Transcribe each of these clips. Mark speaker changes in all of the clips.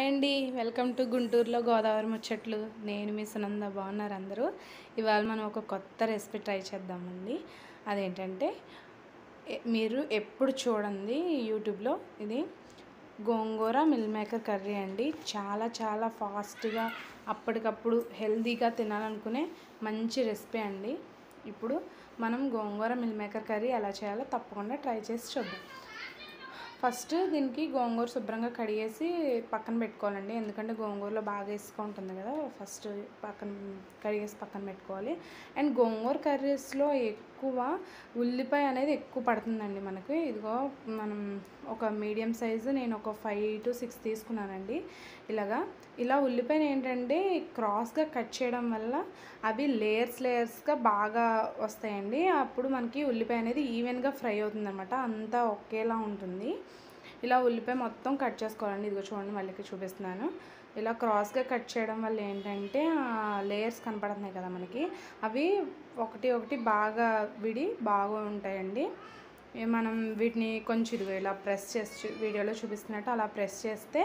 Speaker 1: అండి welcome to గుంటూరులో గోదావరి ముచ్చట్లు నేను మీ సునంద బాగున్నారు అందరూ ఇవాళ మనం ఒక కొత్త రెసిపీ ట్రై చేద్దామండి అదేంటంటే ఎ- మీరు ఎప్పుడు చూడండి యూట్యూబ్లో ఇది గోంగూర మిల్ మేకర్ కర్రీ అండి చాలా చాలా ఫాస్ట్గా అప్పటికప్పుడు హెల్తీగా తినాలనుకునే మంచి రెసిపీ అండి ఇప్పుడు మనం గోంగూర మిల్ మేకర్ కర్రీ ఎలా చేయాలో తప్పకుండా ట్రై చేసి చూద్దాం ఫస్ట్ దీనికి గోంగూర శుభ్రంగా కడిగేసి పక్కన పెట్టుకోవాలండి ఎందుకంటే గోంగూరలో బాగా ఇసుక ఉంటుంది కదా ఫస్ట్ పక్కన కడిగేసి పక్కన పెట్టుకోవాలి అండ్ గోంగూర కర్రీస్లో ఎక్కువ ఉల్లిపాయ అనేది ఎక్కువ పడుతుందండి మనకి ఇదిగో మనం ఒక మీడియం సైజు నేను ఒక ఫైవ్ టు సిక్స్ తీసుకున్నానండి ఇలాగా ఇలా ఉల్లిపాయలు ఏంటంటే క్రాస్గా కట్ చేయడం వల్ల అవి లేయర్స్ లేయర్స్గా బాగా వస్తాయండి అప్పుడు మనకి ఉల్లిపాయ అనేది ఈవెన్గా ఫ్రై అవుతుంది అనమాట అంతా ఒకేలా ఉంటుంది ఇలా ఉల్లిపాయ మొత్తం కట్ చేసుకోవాలండి ఇదిగో చూడండి మళ్ళీ చూపిస్తున్నాను ఇలా క్రాస్గా కట్ చేయడం వల్ల ఏంటంటే లేయర్స్ కనపడుతున్నాయి కదా మనకి అవి ఒకటి ఒకటి బాగా విడి బాగా ఉంటాయండి ఏ మనం వీటిని కొంచెం ఇదిగో ఇలా ప్రెస్ చేసి చూ- వీడియోలో చూపిస్తున్నట్టు అలా ప్రెస్ చేస్తే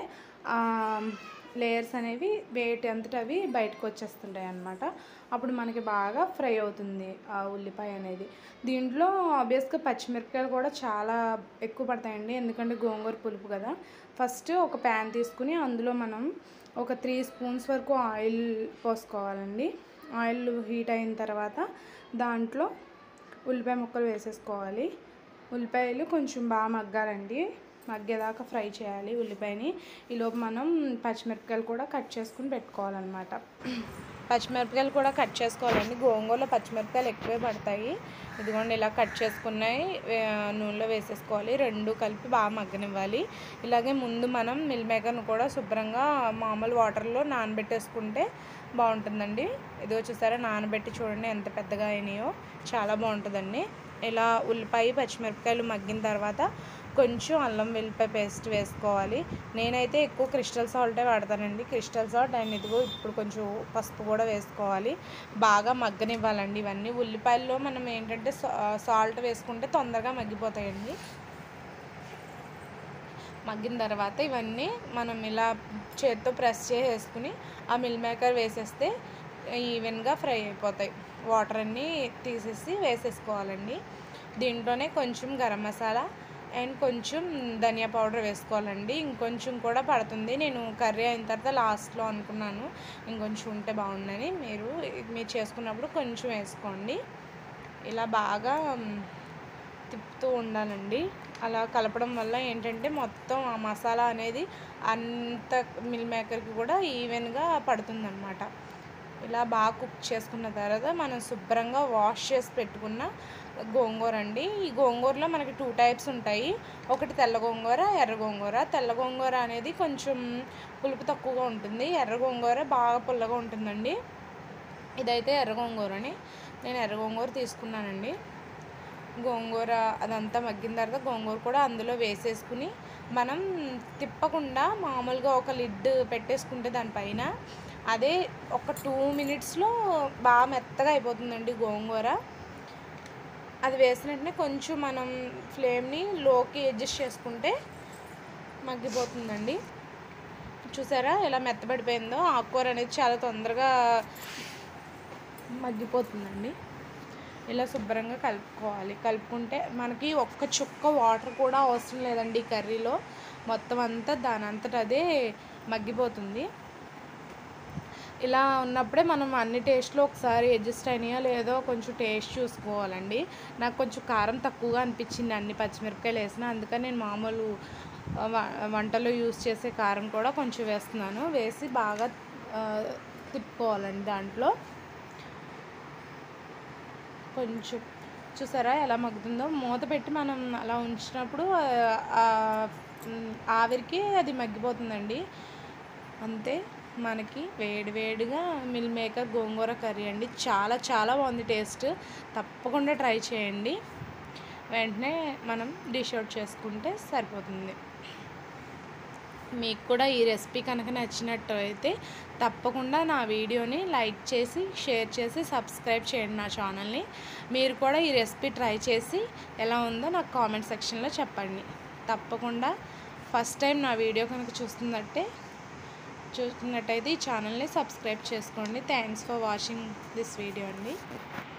Speaker 1: లేయర్స్ అనేవి వేటి అంతటా అవి బయటకు వచ్చేస్తుంటాయి అన్నమాట అప్పుడు మనకి బాగా ఫ్రై అవుతుంది ఆ ఉల్లిపాయ అనేది దీంట్లో ఆబ్వియస్గా పచ్చిమిరపకాయలు కూడా చాలా ఎక్కువ పడతాయండి ఎందుకంటే గోంగూర పులుపు కదా ఫస్ట్ ఒక ప్యాన్ తీసుకుని అందులో మనం ఒక త్రీ స్పూన్స్ వరకు ఆయిల్ పోసుకోవాలండి ఆయిల్ హీట్ అయిన తర్వాత దాంట్లో ఉల్లిపాయ ముక్కలు వేసేసుకోవాలి ఉల్లిపాయలు కొంచెం బాగా మగ్గాలండి మగ్గేదాకా ఫ్రై చేయాలి ఉల్లిపాయని ఈలోపు మనం పచ్చిమిరపకాయలు కూడా కట్ చేసుకుని పెట్టుకోవాలన్నమాట పచ్చిమిరపకాయలు కూడా కట్ చేసుకోవాలండి గోంగూరలో పచ్చిమిరపకాయలు ఎక్కువే పడతాయి ఇదిగోండి ఇలా కట్ చేసుకున్నాయి వే- నూనెలో వేసేసుకోవాలి రెండు కలిపి బాగా మగ్గనివ్వాలి ఇలాగే ముందు మనం మిల్ మేకర్ను కూడా శుభ్రంగా మామూలు వాటర్లో నానబెట్టేసుకుంటే బాగుంటుందండి ఇదిగో చూసారా నానబెట్టి చూడండి ఎంత పెద్దగా అయినాయో చాలా బాగుంటుందండి ఇలా ఉల్లిపాయ పచ్చిమిరపకాయలు మగ్గిన తర్వాత కొంచెం అల్లం వెల్లిపాయ పేస్ట్ వేసుకోవాలి నేనైతే ఎక్కువ క్రిస్టల్ సాల్టే వాడతానండి క్రిస్టల్ సాల్ట్ అండ్ ఇదిగో ఇప్పుడు కొంచెం పసుపు కూడా వేసుకోవాలి బాగా మగ్గనివ్వాలండి ఇవన్నీ ఉల్లిపాయల్లో మనం ఏంటంటే సాల్ట్ వేసుకుంటే తొందరగా మగ్గిపోతాయండి మగ్గిన తర్వాత ఇవన్నీ మనం ఇలా చేత్తో ప్రెస్ చేసేసుకుని ఆ మిల్ మేకర్ వేసేస్తే ఈవెన్గా ఫ్రై అయిపోతాయి వాటర్ అన్నీ తీసేసి వేసేసుకోవాలండి దీంట్లోనే కొంచెం గరం మసాలా అండ్ కొంచెం ధనియా పౌడర్ వేసుకోవాలండి ఇంకొంచెం కూడా పడుతుంది నేను కర్రీ అయిన తర్వాత లాస్ట్లో అనుకున్నాను ఇంకొంచెం ఉంటే బాగుందని మీరు మీరు చేసుకున్నప్పుడు కొంచెం వేసుకోండి ఇలా బాగా మ్, తిప్పుతూ ఉండాలండి అలా కలపడం వల్ల ఏంటంటే మొత్తం ఆ మసాలా అనేది అంత మిల్ మేకర్కి కూడా ఈవెన్గా పడుతుందన్నమాట ఇలా బాగా కుక్ చేసుకున్న తర్వాత మనం శుభ్రంగా వాష్ చేసి పెట్టుకున్న గోంగూర అండి ఈ గోంగూరలో మనకి టూ టైప్స్ ఉంటాయి ఒకటి తెల్ల గోంగూర ఎర్ర గోంగూర తెల్ల గోంగూర అనేది కొంచెం పులుపు తక్కువగా ఉంటుంది ఎర్ర గోంగూర బాగా పుల్లగా ఉంటుందండి ఇదైతే ఎర్ర గోంగూరని నేను ఎర్ర గోంగూర తీసుకున్నానండి గోంగూర అదంతా మగ్గిన తర్వాత గోంగూర కూడా అందులో వేసేసుకుని మనం తిప్పకుండా మామూలుగా ఒక లిడ్ పెట్టేసుకుంటే దానిపైన అదే ఒక టూ మినిట్స్లో బాగా మెత్తగా అయిపోతుందండి గోంగూర అది వేసిన వెంటనే కొంచెం మనం ఫ్లేమ్ని లోకి అడ్జస్ట్ చేసుకుంటే మగ్గిపోతుందండి చూసారా ఎలా మెత్తబడిపోయిందో ఆకుకూర అనేది చాలా తొందరగా మగ్గిపోతుందండి ఇలా శుభ్రంగా కలుపుకోవాలి కలుపుకుంటే మనకి ఒక్క చుక్క వాటర్ కూడా అవసరం లేదండి ఈ కర్రీలో మొత్తం అంతా దాని అంతటా అదే మగ్గిపోతుంది ఇలా ఉన్నప్పుడే మనం అన్ని టేస్ట్లో ఒకసారి అడ్జస్ట్ అయినాయో లేదో కొంచెం టేస్ట్ చూసుకోవాలండి నాకు కొంచెం కారం తక్కువగా అనిపించింది అన్ని పచ్చిమిరపకాయలు వేసిన అందుకని నేను మామూలు ఆ, వ- వంటలో యూస్ చేసే కారం కూడా కొంచెం వేస్తున్నాను వేసి బాగా ఆ, తిప్పుకోవాలండి దాంట్లో కొంచెం చూసారా ఎలా మగ్గుతుందో మూత పెట్టి మనం అలా ఉంచినప్పుడు ఆ- ఆ, మ్, ఆవిరికి అది మగ్గిపోతుందండి అంతే మనకి వేడి వేడిగా మిల్ మేకర్ గోంగూర కర్రీ అండి చాలా చాలా బాగుంది టేస్ట్ తప్పకుండా ట్రై చేయండి వెంటనే మనం డిష్ అవుట్ చేసుకుంటే సరిపోతుంది మీకు కూడా ఈ రెసిపీ కనుక నచ్చినట్టు అయితే తప్పకుండా నా వీడియోని లైక్ చేసి షేర్ చేసి సబ్స్క్రైబ్ చేయండి నా ఛానల్ని మీరు కూడా ఈ రెసిపీ ట్రై చేసి ఎలా ఉందో నాకు కామెంట్ సెక్షన్లో చెప్పండి తప్పకుండా ఫస్ట్ టైం నా వీడియో కనుక చూస్తున్నట్టే చూస్తున్నట్టయితే ఈ ఛానల్ని సబ్స్క్రైబ్ చేసుకోండి thanks for watching this video అండి